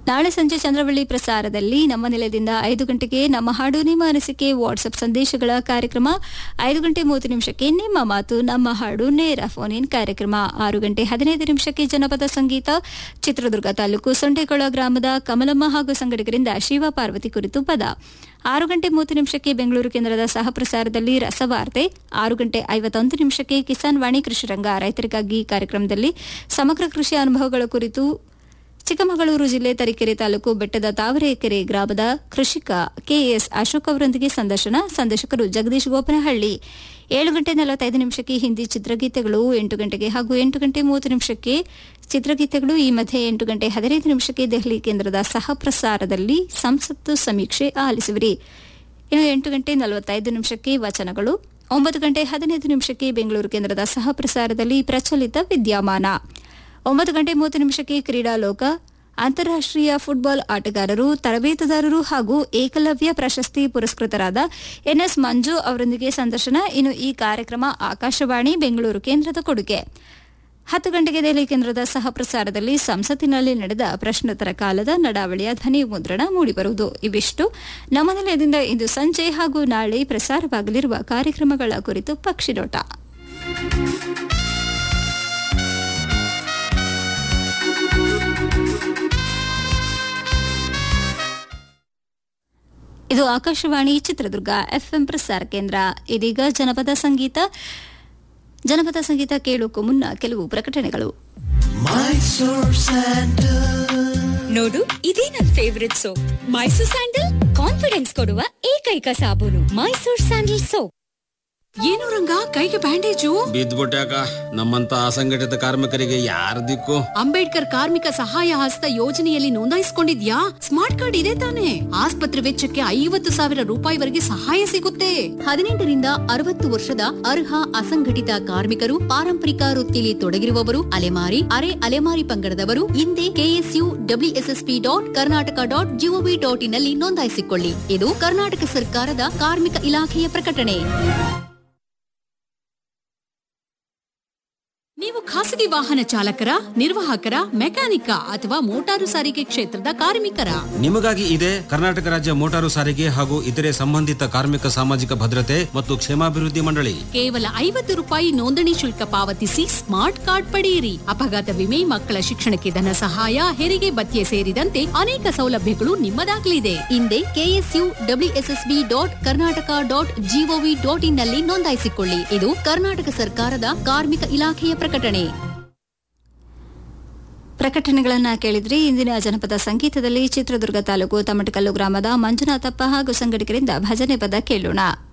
ನಾಳೆ ಸಂಜೆ ಚಂದ್ರವಳ್ಳಿ ಪ್ರಸಾರದಲ್ಲಿ ನಮ್ಮ ನಿಲಯದಿಂದ ಐದು ಗಂಟೆಗೆ ನಮ್ಮ ಹಾಡು ನಿಮ್ಮ ಅನಿಸಿಕೆ ವಾಟ್ಸ್ಆಪ್ ಸಂದೇಶಗಳ ಕಾರ್ಯಕ್ರಮ ಐದು ಗಂಟೆ ಮೂವತ್ತು ನಿಮಿಷಕ್ಕೆ ನಿಮ್ಮ ಮಾತು ನಮ್ಮ ಹಾಡು ನೇರ ಫೋನ್ ಇನ್ ಕಾರ್ಯಕ್ರಮ ಆರು ಗಂಟೆ ಹದಿನೈದು ನಿಮಿಷಕ್ಕೆ ಜನಪದ ಸಂಗೀತ ಚಿತ್ರದುರ್ಗ ತಾಲೂಕು ಸೊಂಡೆಗೊಳ ಗ್ರಾಮದ ಕಮಲಮ್ಮ ಹಾಗೂ ಸಂಗಡಿಗರಿಂದ ಶಿವ ಪಾರ್ವತಿ ಕುರಿತು ಪದ ಆರು ಗಂಟೆ ಮೂವತ್ತು ನಿಮಿಷಕ್ಕೆ ಬೆಂಗಳೂರು ಕೇಂದ್ರದ ಸಹ ಪ್ರಸಾರದಲ್ಲಿ ರಸವಾರ್ತೆ ಆರು ಗಂಟೆ ಐವತ್ತೊಂದು ನಿಮಿಷಕ್ಕೆ ಕಿಸಾನ್ ವಾಣಿ ಕೃಷಿರಂಗ ರೈತರಿಗಾಗಿ ಕಾರ್ಯಕ್ರಮದಲ್ಲಿ ಸಮಗ್ರ ಕೃಷಿ ಅನುಭವಗಳ ಕುರಿತು ಚಿಕ್ಕಮಗಳೂರು ಜಿಲ್ಲೆ ತರೀಕೆರೆ ತಾಲೂಕು ಬೆಟ್ಟದ ತಾವರೆಕೆರೆ ಗ್ರಾಮದ ಕೃಷಿಕ ಕೆಎಸ್ ಅಶೋಕ್ ಅವರೊಂದಿಗೆ ಸಂದರ್ಶನ ಸಂದರ್ಶಕರು ಜಗದೀಶ್ ಗೋಪನಹಳ್ಳಿ ಏಳು ಗಂಟೆ ನಲವತ್ತೈದು ನಿಮಿಷಕ್ಕೆ ಹಿಂದಿ ಚಿತ್ರಗೀತೆಗಳು ಎಂಟು ಗಂಟೆಗೆ ಹಾಗೂ ಎಂಟು ಗಂಟೆ ಮೂವತ್ತು ನಿಮಿಷಕ್ಕೆ ಚಿತ್ರಗೀತೆಗಳು ಈ ಮಧ್ಯೆ ಎಂಟು ಗಂಟೆ ಹದಿನೈದು ನಿಮಿಷಕ್ಕೆ ದೆಹಲಿ ಕೇಂದ್ರದ ಸಹ ಪ್ರಸಾರದಲ್ಲಿ ಸಂಸತ್ತು ಸಮೀಕ್ಷೆ ಆಲಿಸುವಿರಿ ಇನ್ನು ಎಂಟು ಗಂಟೆ ನಲವತ್ತೈದು ನಿಮಿಷಕ್ಕೆ ವಚನಗಳು ಒಂಬತ್ತು ಗಂಟೆ ಹದಿನೈದು ನಿಮಿಷಕ್ಕೆ ಬೆಂಗಳೂರು ಕೇಂದ್ರದ ಸಹ ಪ್ರಸಾರದಲ್ಲಿ ಪ್ರಚಲಿತ ವಿದ್ಯಮಾನ ಒಂಬತ್ತು ಗಂಟೆ ಮೂವತ್ತು ನಿಮಿಷಕ್ಕೆ ಕ್ರೀಡಾಲೋಕ ಅಂತಾರಾಷ್ಟೀಯ ಫುಟ್ಬಾಲ್ ಆಟಗಾರರು ತರಬೇತುದಾರರು ಹಾಗೂ ಏಕಲವ್ಯ ಪ್ರಶಸ್ತಿ ಪುರಸ್ಕೃತರಾದ ಎನ್ಎಸ್ ಮಂಜು ಅವರೊಂದಿಗೆ ಸಂದರ್ಶನ ಇನ್ನು ಈ ಕಾರ್ಯಕ್ರಮ ಆಕಾಶವಾಣಿ ಬೆಂಗಳೂರು ಕೇಂದ್ರದ ಕೊಡುಗೆ ಹತ್ತು ಗಂಟೆಗೆ ದೆಹಲಿ ಕೇಂದ್ರದ ಸಹ ಪ್ರಸಾರದಲ್ಲಿ ಸಂಸತ್ತಿನಲ್ಲಿ ನಡೆದ ಪ್ರಶ್ನೋತ್ತರ ಕಾಲದ ನಡಾವಳಿಯ ಧ್ವನಿ ಮುದ್ರಣ ಮೂಡಿಬರುವುದು ಇವಿಷ್ಟು ನಮ್ಮ ನಿಲಯದಿಂದ ಇಂದು ಸಂಜೆ ಹಾಗೂ ನಾಳೆ ಪ್ರಸಾರವಾಗಲಿರುವ ಕಾರ್ಯಕ್ರಮಗಳ ಕುರಿತು ಪಕ್ಷಿನೋಟ ಇದು ಆಕಾಶವಾಣಿ ಚಿತ್ರದುರ್ಗ ಎಫ್ಎಂ ಪ್ರಸಾರ ಕೇಂದ್ರ ಇದೀಗ ಜನಪದ ಸಂಗೀತ ಜನಪದ ಸಂಗೀತ ಕೇಳೋಕ್ಕೂ ಮುನ್ನ ಕೆಲವು ಪ್ರಕಟಣೆಗಳು ನೋಡು ಇದೇ ನನ್ favourite soap Mysore sandal confidence ಕೊಡುವ ಏಕೈಕ ಸಾಬೂನು ಮೈಸೂರ್ ಸ್ಯಾಂಡಲ್ ಸೋಪ್ ಏನು ರಂಗ ಕೈಗೆ ಬ್ಯಾಂಡೇಜು ಬಿದ್ದ್ಬಿಟ್ಯಾಕ ನಮ್ಮಂತ ಅಸಂಘಟಿತ ಕಾರ್ಮಿಕರಿಗೆ ಯಾರ ದಿಕ್ಕು ಅಂಬೇಡ್ಕರ್ ಕಾರ್ಮಿಕ ಸಹಾಯ ಹಸ್ತ ಯೋಜನೆಯಲ್ಲಿ ನೋಂದಾಯಿಸಿಕೊಂಡಿದ್ಯಾ ಸ್ಮಾರ್ಟ್ ಕಾರ್ಡ್ ಇದೆ ತಾನೆ ಆಸ್ಪತ್ರೆ ವೆಚ್ಚಕ್ಕೆ ಐವತ್ತು ಸಾವಿರ ರೂಪಾಯಿವರೆಗೆ ಸಹಾಯ ಸಿಗುತ್ತೆ ಹದಿನೆಂಟರಿಂದ ಅರವತ್ತು ವರ್ಷದ ಅರ್ಹ ಅಸಂಘಟಿತ ಕಾರ್ಮಿಕರು ಪಾರಂಪರಿಕ ವೃತ್ತಿಯಲ್ಲಿ ತೊಡಗಿರುವವರು ಅಲೆಮಾರಿ ಅರೆ ಅಲೆಮಾರಿ ಪಂಗಡದವರು ಹಿಂದೆ K S U W S S P dot Karnataka dot G O V dot in ನಲ್ಲಿ ನೋಂದಾಯಿಸಿಕೊಳ್ಳಿ ಇದು ಕರ್ನಾಟಕ ಸರ್ಕಾರದ ಕಾರ್ಮಿಕ ಇಲಾಖೆಯ ಪ್ರಕಟಣೆ ನೀವು ಖಾಸಗಿ ವಾಹನ ಚಾಲಕರ ನಿರ್ವಾಹಕರ ಮೆಕ್ಯಾನಿಕ ಅಥವಾ ಮೋಟಾರು ಸಾರಿಗೆ ಕ್ಷೇತ್ರದ ಕಾರ್ಮಿಕರ ನಿಮಗಾಗಿ ಇದೆ ಕರ್ನಾಟಕ ರಾಜ್ಯ ಮೋಟಾರು ಸಾರಿಗೆ ಹಾಗೂ ಇತರೆ ಸಂಬಂಧಿತ ಕಾರ್ಮಿಕ ಸಾಮಾಜಿಕ ಭದ್ರತೆ ಮತ್ತು ಕ್ಷೇಮಾಭಿವೃದ್ಧಿ ಮಂಡಳಿ ಕೇವಲ ಐವತ್ತು ರೂಪಾಯಿ ನೋಂದಣಿ ಶುಲ್ಕ ಪಾವತಿಸಿ ಸ್ಮಾರ್ಟ್ ಕಾರ್ಡ್ ಪಡೆಯಿರಿ ಅಪಘಾತ ವಿಮೆ ಮಕ್ಕಳ ಶಿಕ್ಷಣಕ್ಕೆ ಧನ ಸಹಾಯ ಹೆರಿಗೆ ಭತ್ಯೆ ಸೇರಿದಂತೆ ಅನೇಕ ಸೌಲಭ್ಯಗಳು ನಿಮ್ಮದಾಗಲಿದೆ ಹಿಂದೆ K S U W S S B dot Karnataka dot G O V dot in ನಲ್ಲಿ ನೋಂದಾಯಿಸಿಕೊಳ್ಳಿ ಇದು ಕರ್ನಾಟಕ ಸರ್ಕಾರದ ಕಾರ್ಮಿಕ ಇಲಾಖೆಯ ಪ್ರಕಟಣೆ ಪ್ರಕಟಣೆಗಳನ್ನ ಕೇಳಿದ್ರಿ ಇಂದಿನ ಜನಪದ ಸಂಗೀತದಲ್ಲಿ ಚಿತ್ರದುರ್ಗ ತಾಲೂಕು ತಮಟಕಲ್ಲು ಗ್ರಾಮದ ಮಂಜುನಾಥಪ್ಪ ಹಾಗೂ ಸಂಗಡಿಗರಿಂದ ಭಜನೆ ಪದ ಕೇಳೋಣ